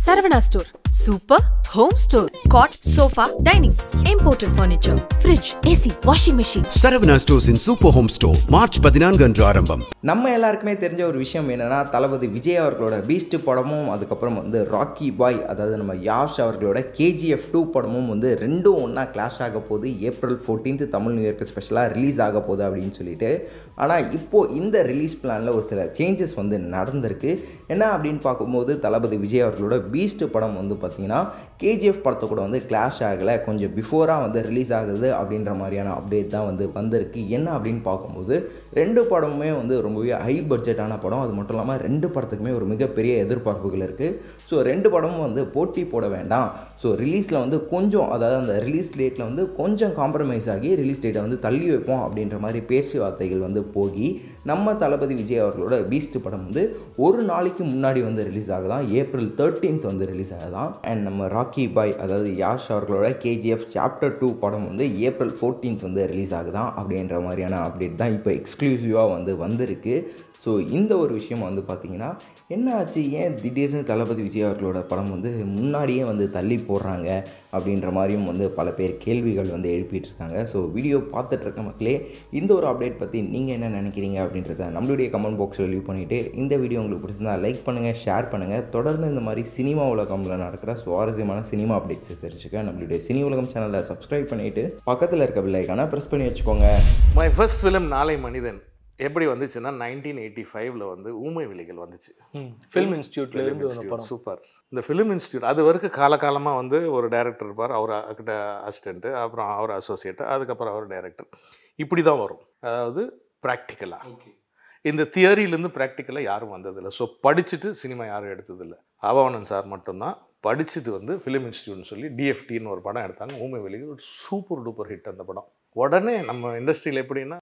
Saravana store super home store cot sofa dining imported furniture fridge AC washing machine Saravana ஸ்டோர்ஸின் super home store March பதினான்கு அன்று ஆரம்பம் நம்ம எல்லாருக்குமே தெரிஞ்ச ஒரு விஷயம் என்னன்னா தளபதி விஜய் அவர்களோட பீஸ்ட் படமும் அதுக்கப்புறம் வந்து ராக்கி பாய் அதாவது நம்ம யாஷ் அவர்களோட கேஜிஎஃப் டூ படமும் வந்து ரெண்டும் ஒன்றா கிளாஷ் ஆக போகுது ஏப்ரல் 14th தமிழ் நியூ இயர்க்கு ஸ்பெஷலாக ரிலீஸ் ஆக போகுது அப்படின்னு சொல்லிட்டு ஆனால் இப்போது இந்த ரிலீஸ் பிளானில் ஒரு சில சேஞ்சஸ் வந்து நடந்திருக்கு என்ன அப்படின்னு பார்க்கும்போது தளபதி விஜய் அவர்களோட பீஸ்ட் படம் வந்து பார்த்திங்கன்னா கேஜிஎஃப் படத்தை கூட வந்து கிளாஷ் ஆகலை கொஞ்சம் பிஃபோராக வந்து ரிலீஸ் ஆகுது அப்படின்ற மாதிரியான அப்டேட் தான் வந்து வந்திருக்கு என்ன அப்படின்னு பார்க்கும்போது ரெண்டு படமுமே வந்து ரொம்பவே ஹை பட்ஜெட்டான படம் அது மட்டும் இல்லாமல் ரெண்டு படத்துக்குமே ஒரு மிகப்பெரிய எதிர்பார்ப்புகள் இருக்குது ஸோ ரெண்டு படமும் வந்து போட்டி போட வேண்டாம் ஸோ ரிலீஸில் வந்து கொஞ்சம் அதாவது அந்த ரிலீஸ் டேட்டில் வந்து கொஞ்சம் காம்ப்ரமைஸ் ஆகி ரிலீஸ் டேட்டை வந்து தள்ளி வைப்போம் அப்படின்ற மாதிரி பேச்சுவார்த்தைகள் வந்து போகி நம்ம தளபதி விஜய் அவர்களோட பீஸ்ட் படம் வந்து ஒரு நாளைக்கு முன்னாடி வந்து ரிலீஸ் ஆகுதான் ஏப்ரல் தேர்ட்டீன்த் வந்து ரிலீஸ் ஆகுதான் அண்ட் நம்ம ராக்கி பாய் அதாவது யாஷ் அவர்களோட கேஜிஎஃப் சாப்டர் டூ படம் வந்து ஏப்ரல் 14th வந்து ரிலீஸ் ஆகுதான் அப்படின்ற மாதிரியான அப்டேட் தான் இப்போ எக்ஸ்க்ளூசிவாக வந்து வந்திருக்கு ஸோ இந்த ஒரு விஷயம் வந்து பார்த்திங்கன்னா என்ன ஆச்சு ஏன் திடீர்னு தளபதி விஜய் அவர்களோட படம் வந்து முன்னாடியே வந்து தள்ளி போடுறாங்க அப்படின்ற மாதிரியும் வந்து பல பேர் கேள்விகள் வந்து எழுப்பிட்டு இருக்காங்க ஸோ வீடியோ பார்த்துட்டு இருக்க மக்களே இந்த ஒரு அப்டேட் பற்றி நீங்கள் என்ன நினைக்கிறீங்க அப்படின்றத நம்மளுடைய கமெண்ட் பாக்ஸில் லீவ் பண்ணிவிட்டு இந்த வீடியோ உங்களுக்கு பிடிச்சிருந்தா லைக் பண்ணுங்கள் ஷேர் பண்ணுங்கள் தொடர்ந்து இந்த மாதிரி சினிமா உலகம்ல நடக்கிற சுவாரஸ்யமான சினிமா அப்டேட்ஸை தெரிஞ்சுக்க நம்மளுடைய சினி உலகம் சேனலை சப்ஸ்கிரைப் பண்ணிவிட்டு பக்கத்தில் இருக்க பில்லைக்கான ப்ரெஸ் பண்ணி வச்சுக்கோங்க மை ஃபர்ஸ்ட் ஃபிலிம் நாளை மனிதன் எப்படி வந்துச்சுன்னா நைன்டீன் எயிட்டி ஃபைவ்ல வந்து ஊமை விழிகள் வந்துச்சு ஃபில்ம் இன்ஸ்டியூட்ல இருந்து வந்த படம் சூப்பர் இந்த ஃபிலிம் இன்ஸ்டியூட் அது வரைக்கும் காலகாலமாக வந்து ஒரு டைரக்டர் இருப்பார் அவர் கிட்ட அசிஸ்டண்ட்டு அப்புறம் அவர் அசோசியேட்டு அதுக்கப்புறம் அவர் டைரக்டர் இப்படி தான் வரும் அதாவது ப்ராக்டிக்கலாக இந்த தியரியிலேருந்து ப்ராக்டிக்கலாக யாரும் வந்ததில்லை ஸோ படிச்சுட்டு சினிமா யாரும் எடுத்ததில்லை ஆபவனன் சார் மட்டும்தான் படிச்சுட்டு வந்து ஃபிலிம் இன்ஸ்டியூட்னு சொல்லி டிஎஃப்டின்னு ஒரு படம் எடுத்தாங்க ஊமை வெளியில் ஒரு சூப்பர் டூப்பர் ஹிட் அந்த படம் உடனே நம்ம இண்டஸ்ட்ரியில் எப்படின்னா